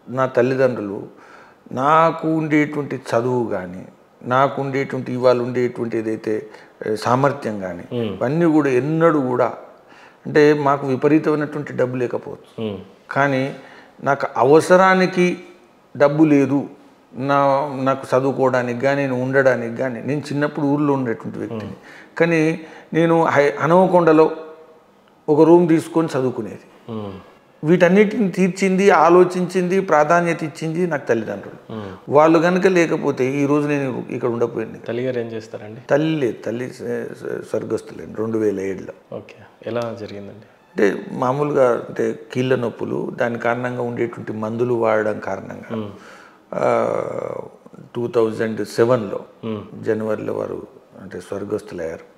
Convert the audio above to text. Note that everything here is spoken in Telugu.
నా తల్లిదండ్రులు నాకు ఉండేటువంటి చదువు కానీ నాకు ఉండేటువంటి ఇవాళ ఉండేటువంటి ఏదైతే ఏ, సామర్థ్యం కానీ ఇవన్నీ కూడా ఎన్నడూ కూడా అంటే మాకు విపరీతమైనటువంటి డబ్బు లేకపోవచ్చు ఉమ్, కానీ నాకు అవసరానికి డబ్బు లేదు నా నాకు చదువుకోవడానికి కానీ నేను ఉండడానికి కానీ నేను చిన్నప్పుడు ఊర్లో ఉండేటువంటి వ్యక్తిని కానీ నేను హై హనుమకొండలో ఒక రూమ్ తీసుకొని చదువుకునేది ఉమ్, వీటన్నిటిని తీర్చింది ఆలోచించింది ప్రాధాన్యత ఇచ్చింది నాకు తల్లిదండ్రులు వాళ్ళు కనుక లేకపోతే ఈ రోజు నేను ఇక్కడ ఉండకపోయింది తల్లిగారు ఏం చేస్తారండి తల్లి లేదు తల్లి స- స- స్వర్గస్థులేండి రెండు వేల ఏడులో ఓకే ఎలా జరిగిందండి అంటే మామూలుగా అంటే కీళ్ళ నొప్పులు దాని కారణంగా ఉండేటువంటి మందులు వాడడం కారణంగా టూ థౌజండ్ సెవెన్లో జనవరిలో వారు అంటే స్వర్గస్థులయ్యారు